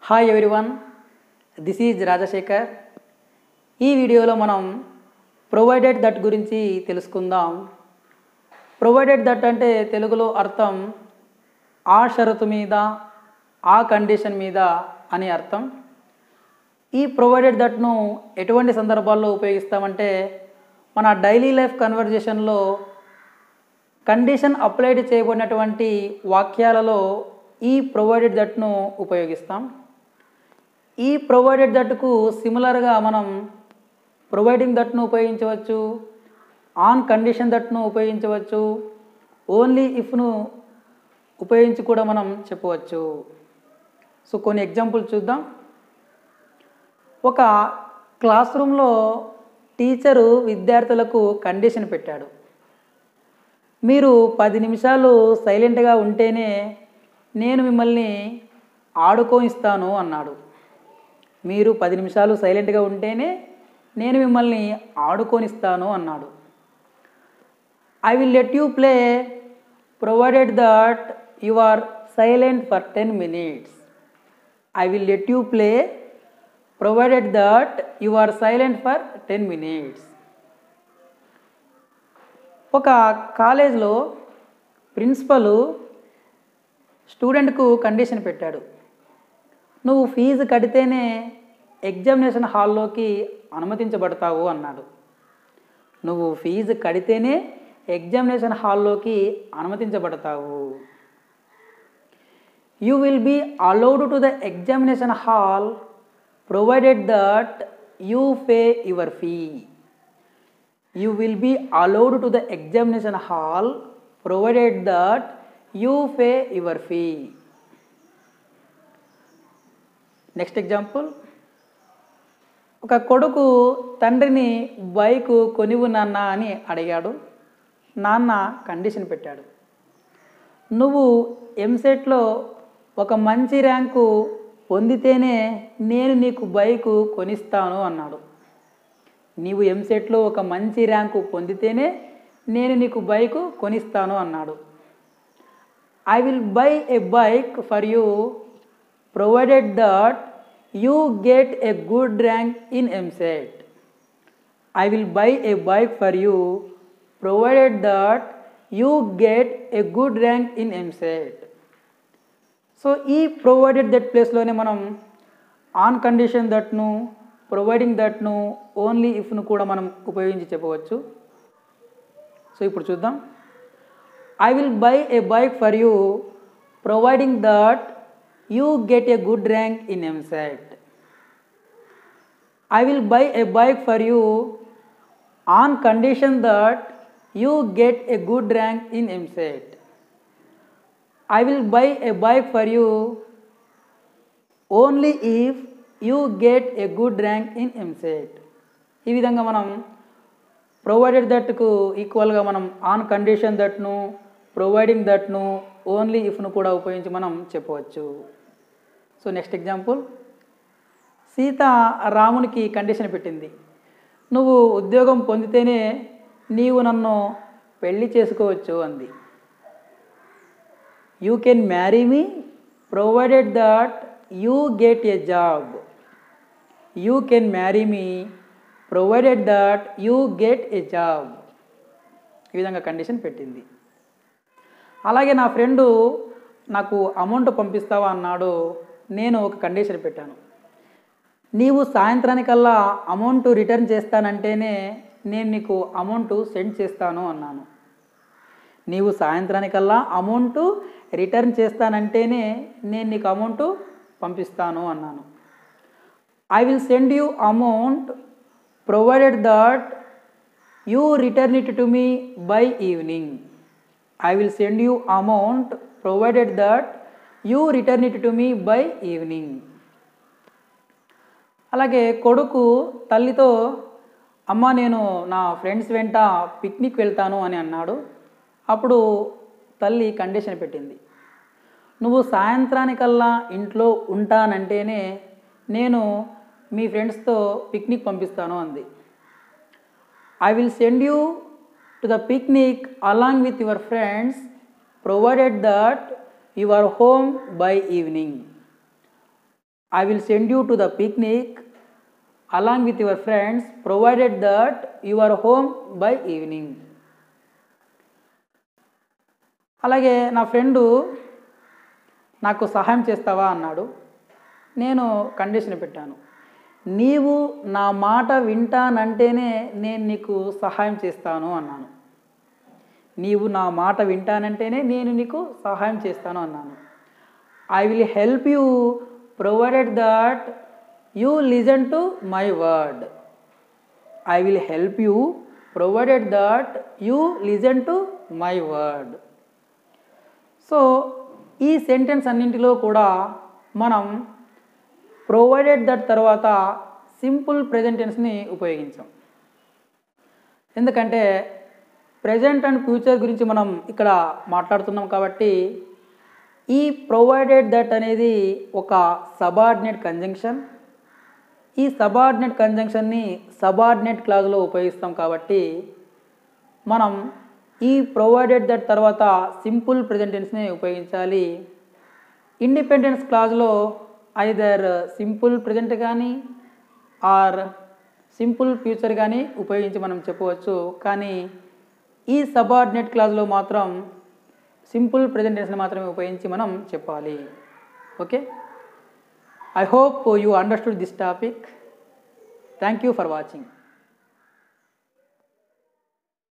hi everyone this is Rajasekhar ఈ వీడియోలో మనం ప్రొవైడెడ్ దట్ గురించి తెలుసుకుందాం ప్రొవైడెడ్ దట్ అంటే తెలుగులో అర్థం ఆ షరతు మీద ఆ కండిషన్ మీద అని అర్థం ఈ ప్రొవైడెడ్ దట్ను ఎటువంటి సందర్భాల్లో ఉపయోగిస్తామంటే మన డైలీ లైఫ్ కన్వర్జేషన్లో కండిషన్ అప్లైడ్ చేయబడినటువంటి వాక్యాలలో ఈ ప్రొవైడెడ్ దట్ను ఉపయోగిస్తాం ఈ ప్రొవైడెడ్ దట్కు సిమిలర్గా మనం ప్రొవైడింగ్ దట్ను ఉపయోగించవచ్చు ఆన్ కండిషన్ దట్ను ఉపయోగించవచ్చు ఓన్లీ ఇఫ్ను ఉపయోగించి కూడా మనం చెప్పవచ్చు సో కొన్ని ఎగ్జాంపుల్ చూద్దాం ఒక క్లాస్ రూమ్లో టీచరు విద్యార్థులకు కండిషన్ పెట్టాడు మీరు పది నిమిషాలు సైలెంట్గా ఉంటేనే నేను మిమ్మల్ని ఆడుకోనిస్తాను అన్నాడు మీరు పది నిమిషాలు సైలెంట్గా ఉంటేనే నేను మిమ్మల్ని ఆడుకోనిస్తాను అన్నాడు I will let you play provided that you are silent for ten minutes I will let you play provided that you are silent for ten minutes ఒక కాలేజ్లో ప్రిన్సిపల్ స్టూడెంట్కు కండిషన్ పెట్టాడు నువ్వు ఫీజు కడితేనే ఎగ్జామినేషన్ హాల్లోకి అనుమతించబడతావు అన్నాడు నువ్వు ఫీజు కడితేనే examination హాల్లోకి అనుమతించబడతావు you will be allowed to the examination hall provided that you pay your fee you will be allowed to the examination hall provided that you pay your fee next example ఒక కొడుకు తండ్రిని bike కొనివు నాన్న అని అడిగాడు నాన్న condition పెట్టాడు నువ్వు ఎంసెట్లో ఒక మంచి ర్యాంకు పొందితేనే నేను నీకు బైకు కొనిస్తాను అన్నాడు నీవు ఎంసెట్లో ఒక మంచి ర్యాంకు పొందితేనే నేను నీకు బైకు కొనిస్తాను అన్నాడు I will buy a bike for you provided that you get a good rank in EAMCET I will buy a bike for you provided that you get a good rank in EAMCET so ఈ provided that ప్లేస్లోనే మనం on condition దట్ను providing దట్ను only ఇఫ్ను కూడా మనం ఉపయోగించి చెప్పవచ్చు సో ఇప్పుడు చూద్దాం I will buy a bike for you providing that you get a good rank in EAMCET I will buy a bike for you on condition that you get a good rank in EAMCET I will buy a bike for you only if you get a good rank in EAMCET ఈ విధంగా మనం provided దట్కు ఈక్వల్గా మనం on condition దట్ను providing దట్ను only ఇఫ్ను కూడా ఉపయోగించి మనం చెప్పవచ్చు సో నెక్స్ట్ ఎగ్జాంపుల్ సీత రామునికి కండిషన్ పెట్టింది నువ్వు ఉద్యోగం పొందితేనే నీవు నన్ను పెళ్లి చేసుకోవచ్చు అంది you can marry me provided that you get a job you can marry me provided that you get a job ఈ విధంగా కండిషన్ పెట్టింది అలాగే నా ఫ్రెండు నాకు అమౌంట్ పంపిస్తావా అన్నాడు నేను ఒక కండిషన్ పెట్టాను నీవు సాయంత్రానికల్లా అమౌంట్ రిటర్న్ చేస్తానంటేనే నేను నీకు అమౌంట్ సెండ్ చేస్తాను అన్నాను నీవు సాయంత్రానికల్లా అమౌంట్ రిటర్న్ చేస్తానంటేనే నేను నీకు అమౌంట్ పంపిస్తాను అన్నాను I will send you amount provided that you return it to me by evening I will send you amount provided that you return it to me by evening అలాగే కొడుకు తల్లితో అమ్మ నేను నా ఫ్రెండ్స్ వెంట పిక్నిక్ వెళ్తాను అని అన్నాడు అప్పుడు తల్లి కండిషన్ పెట్టింది నువ్వు సాయంత్రానికల్లా ఇంట్లో ఉంటానంటేనే నేను మీ ఫ్రెండ్స్తో పిక్నిక్ పంపిస్తాను అంది I will send you to the picnic along with your friends provided that you are home by evening I will send you to the picnic along with your friends provided that you are home by evening అలాగే నా friend నాకు సహాయం చేస్తావా అన్నాడు నేను condition పెట్టాను నీవు నా మాట వింటానంటేనే నేను నీకు సహాయం చేస్తాను అన్నాను నీవు నా మాట వింటానంటేనే నేను నీకు సహాయం చేస్తాను అన్నాను I will help you provided that you listen to my word I will help you provided that you listen to my word so ఈ సెంటెన్స్ అన్నింటిలో కూడా మనం ప్రొవైడెడ్ దట్ తర్వాత సింపుల్ ప్రెజెంటెన్స్ని ఉపయోగించాం ఎందుకంటే ప్రజెంట్ అండ్ ఫ్యూచర్ గురించి మనం ఇక్కడ మాట్లాడుతున్నాం కాబట్టి ఈ ప్రొవైడెడ్ దట్ అనేది ఒక సబార్డినేట్ కంజంక్షన్ ఈ సబార్డినేట్ కంజంక్షన్ని సబార్డినేట్ క్లాజ్లో ఉపయోగిస్తాం కాబట్టి మనం ఈ ప్రొవైడెడ్ దట్ తర్వాత సింపుల్ ప్రెజెంటెన్స్ని ఉపయోగించాలి ఇండిపెండెన్స్ క్లాజ్లో ఐదర్ సింపుల్ ప్రజెంట్ కానీ ఆర్ సింపుల్ ఫ్యూచర్ కానీ ఉపయోగించి మనం చెప్పవచ్చు కానీ ఈ సబార్డినేట్ క్లాజ్లో మాత్రం సింపుల్ ప్రజెంటేషన్ మాత్రమే ఉపయోగించి మనం చెప్పాలి okay I hope you understood this topic thank you for watching